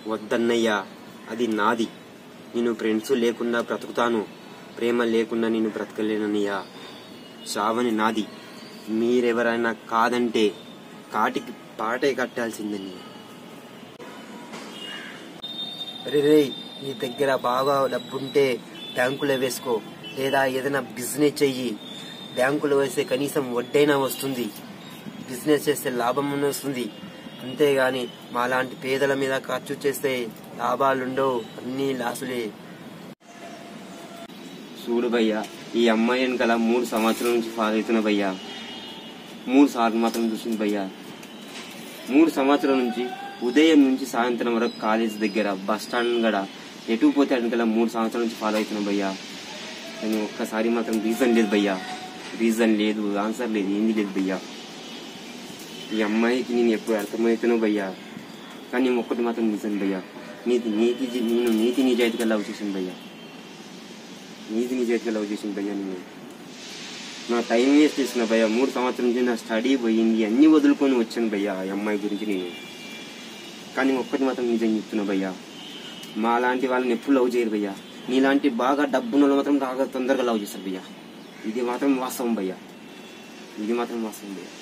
వద్దన్నయ్యా అది నాది నేను ఫ్రెండ్స్ లేకుండా బ్రతుకుతాను ప్రేమ లేకుండా నేను బ్రతకలేనన్నయ్యా చావని నాది మీరెవరైనా కాదంటే కాటికి పాటే కట్టాల్సిందని రే రే, నీ దగ్గర బాగా డబ్బుంటే బ్యాంకులో వేసుకో లేదా ఏదైనా బిజినెస్ చెయ్యి బ్యాంకులో వేస్తే కనీసం వడ్డైనా వస్తుంది బిజినెస్ చేస్తే లాభం వస్తుంది అంతేగాని మాలాంటి పేదల మీద ఖర్చు చేస్తే లాభాలుండవు అన్ని లాసులే చూడు భయ్యా ఈ అమ్మాయి వెనకాల మూడు సంవత్సరాల నుంచి ఫాలో అవుతున్నా భయ్యా మూడు సార్లు మాత్రం చూసింది భయ్యా మూడు సంవత్సరాల నుంచి ఉదయం నుంచి సాయంత్రం వరకు కాలేజ్ దగ్గర బస్ స్టాండ్ గడ ఎటు పోతే వెనకాల మూడు సంవత్సరాల నుంచి ఫాలో అవుతున్నా భయ్యా కానీ ఒక్కసారి మాత్రం రీజన్ లేదు భయ్యా రీజన్ లేదు ఆన్సర్ లేదు ఏంది లేదు భయ్యా ఈ అమ్మాయికి నేను ఎప్పుడు అర్థమవుతానో భయ్యా కానీ ఒక్కటి మాత్రం నిజం భయ్యా నీతి నీతి జీ- నేను నీతి నిజాయితీగా లవ్ చేశాను భయ్యా నీతి నిజాయితీగా లవ్ చేశాను భయ్యా నేను నా టైం వేస్ట్ చేసిన భయ్యా మూడు సంవత్సరం నుంచి నా స్టడీ పోయింది అన్ని వదులుకొని వచ్చాను భయ్యా ఆ అమ్మాయి గురించి నేను కానీ ఒక్కటి మాత్రం నిజం చెప్తున్నా భయ్యా మా లాంటి వాళ్ళని ఎప్పుడు లవ్ చేయరు భయ్యా నీలాంటి బాగా డబ్బున్న వాళ్ళు మాత్రం బాగా తొందరగా లవ్ చేస్తారు భయ్యా ఇది మాత్రం వాస్తవం భయ్యా ఇది మాత్రం వాస్తవం భయ్యా